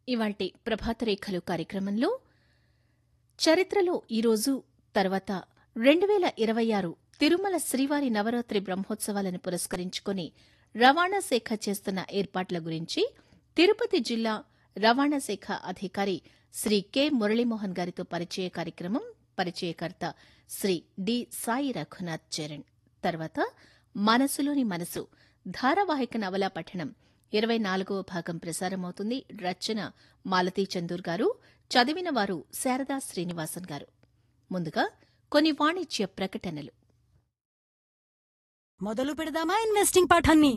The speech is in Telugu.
ఇవాల్టి ప్రభాత రేఖలు కార్యక్రమంలో చరిత్రలో ఈరోజు తర్వాత రెండు వేల ఇరవై ఆరు తిరుమల శ్రీవారి నవరాత్రి బ్రహ్మోత్సవాలను పురస్కరించుకుని రవాణా శాఖ చేస్తున్న ఏర్పాట్ల గురించి తిరుపతి జిల్లా రవాణా శాఖ అధికారి శ్రీ కె మురళీమోహన్ గారితో పరిచయ కార్యక్రమం పరిచయకర్త శ్రీ డి సాయి రఘునాథ్ చరణ్ తర్వాత మనసులోని మనసు ధారావాహిక నవలా పఠనం ఇరవై నాలుగవ భాగం ప్రసారమవుతుంది రచన మాలతీ చందూర్ గారు చదివిన వారు శారదా శ్రీనివాసన్ గారు ముందుగా కొన్ని వాణిజ్య ప్రకటనలు మొదలు పెడదామా ఇన్వెస్టింగ్ పాఠాన్ని